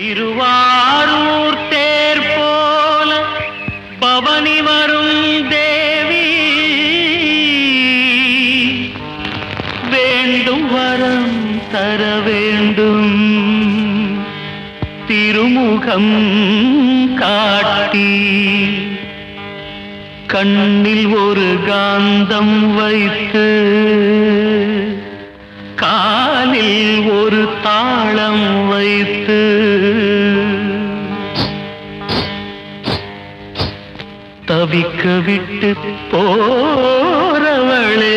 திருவாரூர் தேர் போல பவனி வரும் தேவி வேண்டும் வரம் தர வேண்டும் திருமுகம் காட்டி கண்ணில் ஒரு காந்தம் வைத்து காலில் ஒரு தாளம் வைத்து தவிக்க விட்டு போறவளே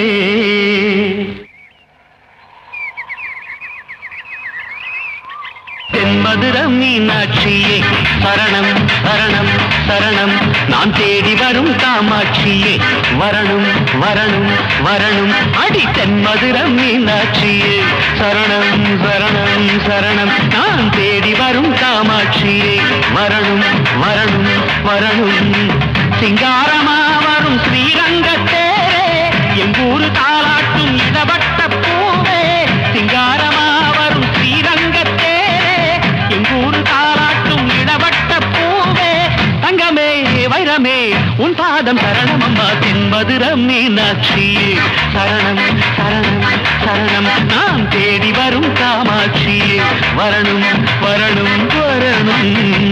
தென்மதுரம் மீனாட்சியே சரணம் சரணம் சரணம் நான் தேடி வரும் காமாட்சியே வரணும் வரணும் வரணும் அடி தென்மதுரம் மீனாட்சியே சரணம் சரணம் சரணம் நான் தேடி வரும் காமாட்சியே வரணும் வரணும் வரணும் சிங்காரமா வரும் ஸ்ரீரங்கத்தேரே எங்கூரு தாளாட்டும் இடபட்ட பூவே சிங்காரமா வரும் ஸ்ரீரங்கத்தேரே எங்கூரு தாளாட்டும் இடபட்ட பூவே தங்கமே வைரமே உன் பாதம் சரணம் அம்மா தென்பதுரம் மீனாட்சியே சரணம் சரணம் சரணம் நான் தேடி வரும் காமாட்சியே வரணும் வரணும் வரணும்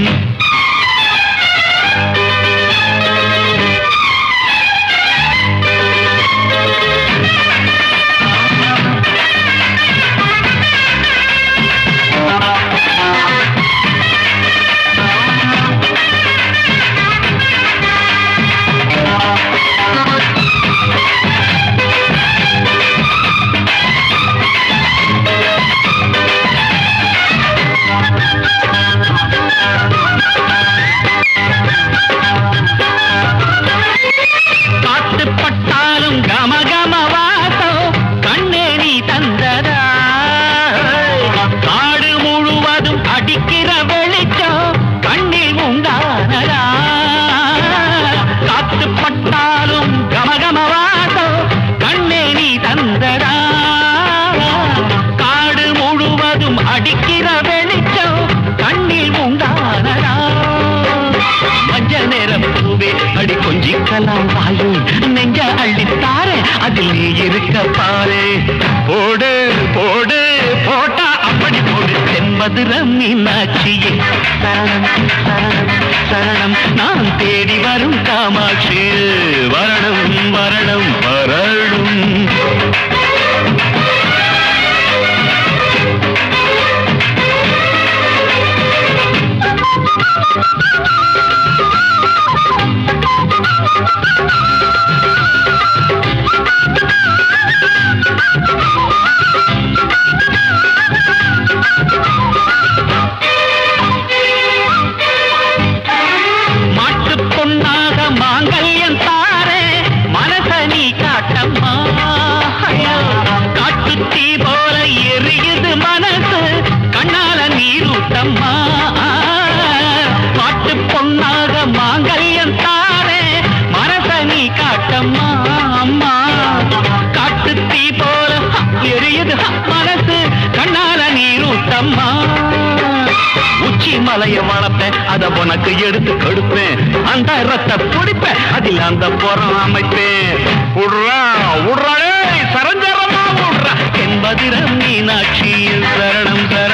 காட்டுப்பட்டாலும் கம கம வாசம் கண்ணே நீ தந்ததா காடு முழுவதும் அடிக்கிற வெளிச்சம் கண்ணில் உண்டானதா காட்டுப்பட்டாலும் கம கம வாசம் கண்ணே நீ தந்ததா காடு முழுவதும் அடிக்கிற வெளிச்சம் கண்ணில் உண்டானதா மஞ்ச நேரம் பூவே அடி கொஞ்சிக்கலாம் வாயு நெஞ்ச அள்ளித்தாரே அதில் நீ இருக்க பாரு போடு போடு போட்டா அப்படி போடு தென்மதுரம் மீனாட்சியே சரணம் சரணம் சரணம் நான் தேடி வரும் காமாட்சி வரணும் வரணும் வரணும் மாட்டுப் பொன்னாக மாங்கல்யம் தாரே மனச நீ காட்டம்மா ஐயா, காட்டுத் தீ போல எரியுது மனசு கண்ணால நீரூட்டம்மா மாட்டுப் பொன்னாக மாங்கல்யம் தாரே மனச நீ காட்டம்மா அம்மா காட்டுத் தீ போல ஹ, எரியுது ஹ, மனசு கண்ணால நீரூட்டம்மா உச்சி மலைய வளர்ப்பேன் அத உனக்கு எடுத்து கொடுப்பேன் அந்த ரத்த பிடிப்பேன் அதில் அந்த புறம் அமைப்பேன் உட்றா உட்றாடே சரஞ்சரமா உட்றா என்பதிரம் மீனாட்சி சரணம் சரணம்